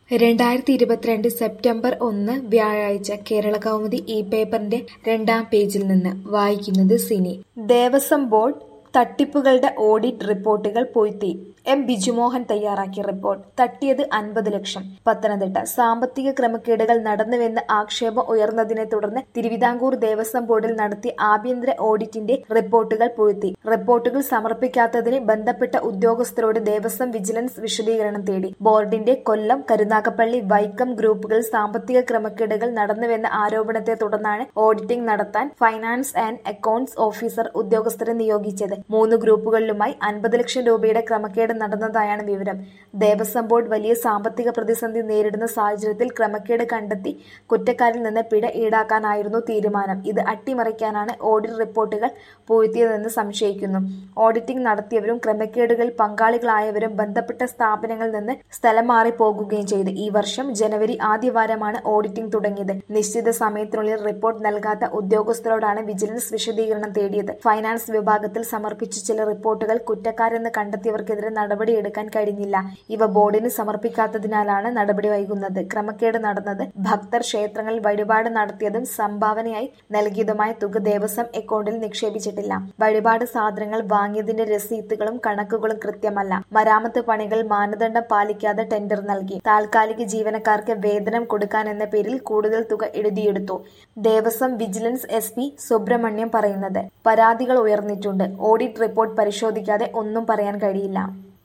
രണ്ടായിരത്തി ഇരുപത്തിരണ്ട് സെപ്റ്റംബർ ഒന്ന് വ്യാഴാഴ്ച കേരളകൗമുദി ഈ പേപ്പറിന്റെ രണ്ടാം പേജിൽ നിന്ന് വായിക്കുന്നത് സിനി ദേവസ്വം ബോർഡ് തട്ടിപ്പുകളുടെ ഓഡിറ്റ് റിപ്പോർട്ടുകൾ പൊയ്ത്തി എം ബിജുമോഹൻ തയ്യാറാക്കിയ റിപ്പോർട്ട് തട്ടിയത് അൻപത് ലക്ഷം പത്തനംതിട്ട സാമ്പത്തിക ക്രമക്കേടുകൾ നടന്നുവെന്ന് ആക്ഷേപം ഉയർന്നതിനെ തുടർന്ന് തിരുവിതാംകൂർ ദേവസ്വം ബോർഡിൽ നടത്തിയ ആഭ്യന്തര ഓഡിറ്റിന്റെ റിപ്പോർട്ടുകൾ പൊഴുത്തി റിപ്പോർട്ടുകൾ സമർപ്പിക്കാത്തതിന് ബന്ധപ്പെട്ട ഉദ്യോഗസ്ഥരോട് ദേവസ്വം വിജിലൻസ് വിശദീകരണം തേടി ബോർഡിന്റെ കൊല്ലം കരുനാഗപ്പള്ളി വൈക്കം ഗ്രൂപ്പുകളിൽ സാമ്പത്തിക ക്രമക്കേടുകൾ നടന്നുവെന്ന ആരോപണത്തെ തുടർന്നാണ് ഓഡിറ്റിംഗ് നടത്താൻ ഫൈനാൻസ് ആൻഡ് അക്കൌണ്ട്സ് ഓഫീസർ ഉദ്യോഗസ്ഥരെ നിയോഗിച്ചത് മൂന്ന് ഗ്രൂപ്പുകളിലുമായി അൻപത് ലക്ഷം രൂപയുടെ ക്രമക്കേട് നടന്നതായാണ് വിവരം ദേവസ്വം ബോർഡ് വലിയ സാമ്പത്തിക പ്രതിസന്ധി നേരിടുന്ന സാഹചര്യത്തിൽ ക്രമക്കേട് കണ്ടെത്തി കുറ്റക്കാരിൽ നിന്ന് പിഴ ഈടാക്കാനായിരുന്നു തീരുമാനം ഇത് അട്ടിമറിക്കാനാണ് ഓഡിറ്റ് റിപ്പോർട്ടുകൾ പൂഴ്ത്തിയതെന്ന് സംശയിക്കുന്നു ഓഡിറ്റിംഗ് നടത്തിയവരും ക്രമക്കേടുകളിൽ പങ്കാളികളായവരും ബന്ധപ്പെട്ട സ്ഥാപനങ്ങളിൽ നിന്ന് സ്ഥലം മാറി പോകുകയും ചെയ്തു ഈ വർഷം ജനുവരി ആദ്യവാരമാണ് ഓഡിറ്റിംഗ് തുടങ്ങിയത് നിശ്ചിത സമയത്തിനുള്ളിൽ റിപ്പോർട്ട് നൽകാത്ത ഉദ്യോഗസ്ഥരോടാണ് വിജിലൻസ് വിശദീകരണം തേടിയത് ഫൈനാൻസ് വിഭാഗത്തിൽ സമർപ്പിച്ച ചില റിപ്പോർട്ടുകൾ കുറ്റക്കാരെന്ന് കണ്ടെത്തിയവർക്കെതിരെ നടപടിയെടുക്കാൻ കഴിഞ്ഞില്ല ഇവ ബോർഡിന് സമർപ്പിക്കാത്തതിനാലാണ് നടപടി വൈകുന്നത് ക്രമക്കേട് നടന്നത് ഭക്തർ ക്ഷേത്രങ്ങളിൽ വഴിപാട് നടത്തിയതും സംഭാവനയായി നൽകിയതുമായ തുക ദേവസ്വം അക്കൗണ്ടിൽ നിക്ഷേപിച്ചിട്ടില്ല വഴിപാട് സാധനങ്ങൾ വാങ്ങിയതിന്റെ രസീത്തുകളും കണക്കുകളും കൃത്യമല്ല മരാമത്ത് പണികൾ മാനദണ്ഡം പാലിക്കാതെ ടെൻഡർ നൽകി താൽക്കാലിക ജീവനക്കാർക്ക് വേതനം കൊടുക്കാൻ എന്ന പേരിൽ കൂടുതൽ തുക എഴുതിയെടുത്തു Devaswom vigilance S P Subramaniam പറയുന്നത് പരാതികൾ ഉയർന്നിട്ടുണ്ട് ഓഡിറ്റ് റിപ്പോർട്ട് പരിശോധിക്കാതെ ഒന്നും പറയാൻ കഴിയില്ല